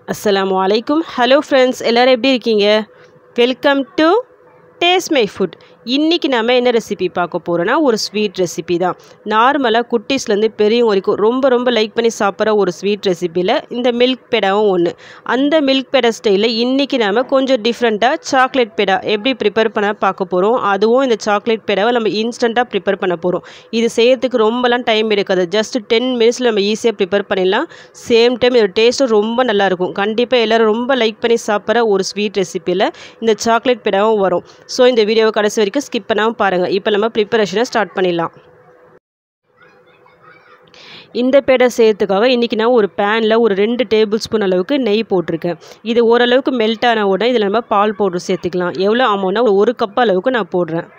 அஸ்ஸலாமு அலைக்கும் hello friends எல்லோரும் எப்படி இருக்கீங்க welcome to taste my food இன்றைக்கி நம்ம என்ன ரெசிபி பார்க்க போகிறோன்னா ஒரு ஸ்வீட் ரெசிபி தான் நார்மலாக குட்டீஸ்லேருந்து பெரியவங்க வரைக்கும் ரொம்ப ரொம்ப லைக் பண்ணி சாப்பிட்ற ஒரு ஸ்வீட் ரெசிப்பியில் இந்த மில்க் பெடாவும் ஒன்று அந்த மில்க் பெடா ஸ்டைலில் இன்றைக்கி நம்ம கொஞ்சம் டிஃப்ரெண்ட்டாக சாக்லேட் பெடா எப்படி ப்ரிப்பேர் பண்ண பார்க்க போகிறோம் அதுவும் இந்த சாக்லேட் பெடாவை நம்ம இன்ஸ்டண்ட்டாக ப்ரிப்பேர் பண்ண போகிறோம் இது செய்யறதுக்கு ரொம்பலாம் டைம் எடுக்காது ஜஸ்ட் டென் மினிட்ஸில் நம்ம ஈஸியாக ப்ரிப்பேர் பண்ணிடலாம் சேம் டைம் இதோட டேஸ்ட்டும் ரொம்ப நல்லாயிருக்கும் கண்டிப்பாக எல்லோரும் ரொம்ப லைக் பண்ணி சாப்பிட்ற ஒரு ஸ்வீட் ரெசிப்பியில் இந்த சாக்லேட் பெடாவும் வரும் ஸோ இந்த வீடியோவை கடைசி வரைக்கும் ஸ்கிப் பண்ணாமல் பாருங்கள் இப்போ நம்ம ப்ரிப்பரேஷனை ஸ்டார்ட் பண்ணிடலாம் இந்த பேடை செய்யறதுக்காக இன்றைக்கி நான் ஒரு பேனில் ஒரு ரெண்டு டேபிள் ஸ்பூன் அளவுக்கு நெய் போட்டிருக்கேன் இது ஓரளவுக்கு மெல்ட் ஆன உடனே இதில் நம்ம பால் பவுடர் சேர்த்துக்கலாம் எவ்வளோ அமௌண்ட்னா ஒரு கப் அளவுக்கு நான் போடுறேன்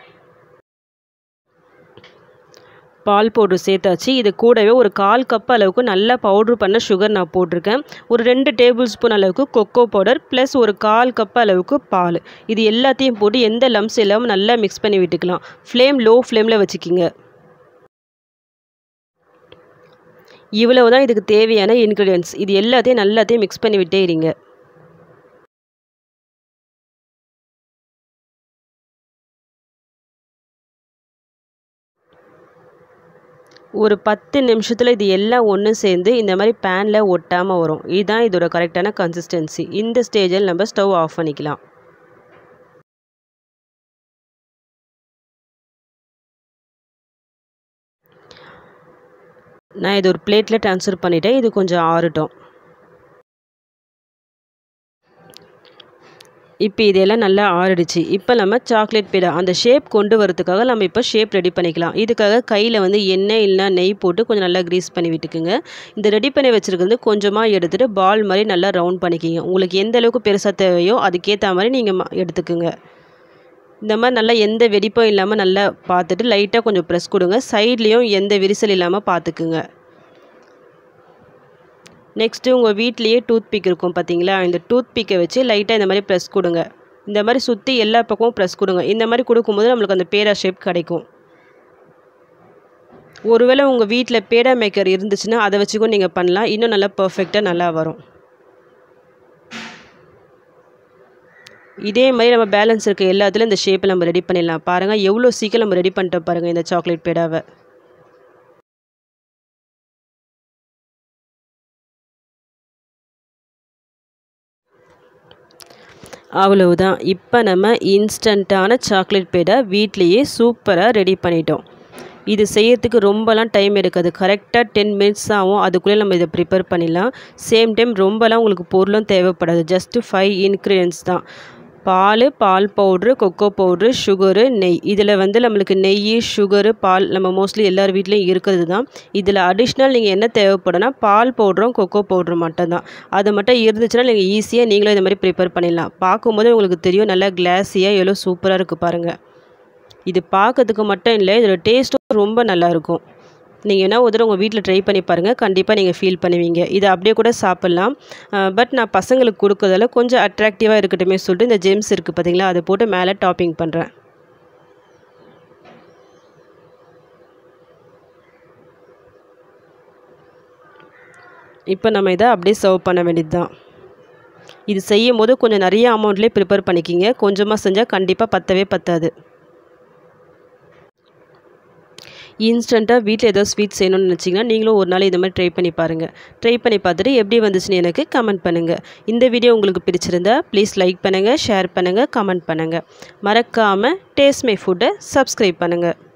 பால் பவுட்ரு சேர்த்தாச்சு இது கூடவே ஒரு கால் கப் அளவுக்கு நல்லா பவுட்ரு பண்ண சுகர் நான் போட்டிருக்கேன் ஒரு ரெண்டு டேபிள் ஸ்பூன் அளவுக்கு கொக்கோ பவுடர் ப்ளஸ் ஒரு கால் கப் அளவுக்கு பால் இது எல்லாத்தையும் போட்டு எந்த லம்ஸ் இல்லாமல் நல்லா மிக்ஸ் பண்ணி விட்டுக்கலாம் ஃப்ளேம் லோ ஃப்ளேமில் வச்சுக்கிங்க இவ்வளவு தான் இதுக்கு தேவையான இன்க்ரீடியன்ஸ் இது எல்லாத்தையும் நல்லாத்தையும் மிக்ஸ் பண்ணி விட்டே இருங்க ஒரு பத்து நிமிஷத்தில் இது எல்லாம் ஒன்று சேர்ந்து இந்த மாதிரி பேனில் ஒட்டாமல் வரும் இதுதான் இதோட கரெக்டான கன்சிஸ்டன்சி இந்த ஸ்டேஜில் நம்ம ஸ்டவ் ஆஃப் பண்ணிக்கலாம் நான் இது ஒரு பிளேட்டில் ட்ரான்ஸ்ஃபர் பண்ணிவிட்டேன் இது கொஞ்சம் ஆறட்டும் இப்போ இதெல்லாம் நல்லா ஆறிடுச்சு இப்போ நம்ம சாக்லேட் பீடா அந்த ஷேப் கொண்டு வரதுக்காக நம்ம இப்போ ஷேப் ரெடி பண்ணிக்கலாம் இதுக்காக கையில் வந்து எண்ணெய் இல்லைனா நெய் போட்டு கொஞ்சம் நல்லா க்ரீஸ் பண்ணி விட்டுக்குங்க இந்த ரெடி பண்ணி வச்சுருக்கிறது கொஞ்சமாக எடுத்துகிட்டு பால் மாதிரி நல்லா ரவுண்ட் பண்ணிக்கிங்க உங்களுக்கு எந்த அளவுக்கு பெருசாக தேவையோ அதுக்கேற்ற மாதிரி நீங்கள் எடுத்துக்குங்க இந்த மாதிரி நல்லா எந்த வெடிப்பும் இல்லாமல் நல்லா பார்த்துட்டு லைட்டாக கொஞ்சம் ப்ரெஸ் கொடுங்க சைட்லேயும் எந்த விரிசல் இல்லாமல் பார்த்துக்குங்க நெக்ஸ்ட்டு உங்கள் வீட்லேயே டூத் பிக் இருக்கும் பார்த்தீங்களா இந்த டூத் பிக்கை வச்சு லைட்டாக இந்த மாதிரி ப்ரெஸ் கொடுங்க இந்த மாதிரி சுற்றி எல்லா பக்கமும் ப்ரெஸ் கொடுங்க இந்த மாதிரி கொடுக்கும்போது நம்மளுக்கு அந்த பேடா ஷேப் கிடைக்கும் ஒருவேளை உங்கள் வீட்டில் பேடா மேக்கர் இருந்துச்சுன்னா அதை வச்சுக்கும் நீங்கள் பண்ணலாம் இன்னும் நல்லா பர்ஃபெக்டாக நல்லா வரும் இதே மாதிரி நம்ம பேலன்ஸ் இருக்க எல்லாத்துலையும் இந்த ஷேப்பை நம்ம ரெடி பண்ணிடலாம் பாருங்கள் எவ்வளோ சீக்கிரம் நம்ம ரெடி பண்ணிட்டோம் பாருங்கள் இந்த சாக்லேட் பேடாவை அவ்வளவுதான் இப்போ நம்ம இன்ஸ்டண்ட்டான சாக்லேட் பேடை வீட்லேயே சூப்பராக ரெடி பண்ணிட்டோம் இது செய்யறதுக்கு ரொம்பலாம் டைம் எடுக்காது கரெக்டாக டென் மினிட்ஸ் ஆகும் அதுக்குள்ளே நம்ம இதை ப்ரிப்பேர் பண்ணிடலாம் சேம் டைம் ரொம்பலாம் உங்களுக்கு பொருளும் தேவைப்படாது ஜஸ்ட்டு ஃபைவ் இன்க்ரீடியன்ஸ் தான் பால் பால் பவுட்ரு கொக்கோ பவுட்ரு சுகரு நெய் இதில் வந்து நம்மளுக்கு நெய் சுகரு பால் நம்ம மோஸ்ட்லி எல்லார் வீட்லேயும் இருக்கிறது தான் இதில் அடிஷ்னல் நீங்கள் என்ன தேவைப்படும்னா பால் பவுட்ரும் கொக்கோ பவுட்ரு மட்டும்தான் அது மட்டும் இருந்துச்சுன்னா நீங்கள் ஈஸியாக நீங்களும் இந்த மாதிரி ப்ரிப்பேர் பண்ணிடலாம் பார்க்கும்போது உங்களுக்கு தெரியும் நல்லா கிளாஸியாக எவ்வளோ சூப்பராக இருக்குது பாருங்கள் இது பார்க்கறதுக்கு மட்டும் இல்லை இதோட டேஸ்ட்டும் ரொம்ப நல்லாயிருக்கும் நீங்கள் என்ன ஒரு தடவை உங்கள் வீட்டில் ட்ரை பண்ணி பாருங்கள் கண்டிப்பாக நீங்கள் ஃபீல் பண்ணுவீங்க இதை அப்படியே கூட சாப்பிட்லாம் பட் நான் பசங்களுக்கு கொடுக்கறதால கொஞ்சம் அட்ராக்டிவாக இருக்கட்டுமே சொல்லிட்டு இந்த ஜெம்ஸ் இருக்குது பார்த்தீங்களா அதை போட்டு மேலே டாப்பிங் பண்ணுறேன் இப்போ நம்ம இதை அப்படியே சர்வ் பண்ண வேண்டியது தான் இது செய்யும் போது கொஞ்சம் நிறைய அமௌண்ட்லேயே ப்ரிப்பேர் பண்ணிக்கிங்க கொஞ்சமாக செஞ்சால் கண்டிப்பாக பத்தவே பத்தாது இன்ஸ்டண்ட்டாக வீட்டில் ஏதாவது ஸ்வீட் செய்யணும்னு நினச்சிங்கன்னா நீங்களும் ஒரு நாள் இந்த மாதிரி ட்ரை பண்ணி பாருங்கள் ட்ரை பண்ணி பார்த்துட்டு எப்படி வந்துச்சுன்னு எனக்கு கமெண்ட் பண்ணுங்கள் இந்த வீடியோ உங்களுக்கு பிடிச்சிருந்தா ப்ளீஸ் லைக் பண்ணுங்கள் ஷேர் பண்ணுங்கள் கமெண்ட் பண்ணுங்கள் மறக்காமல் டேஸ்ட் மை ஃபுட்டை சப்ஸ்கிரைப் பண்ணுங்கள்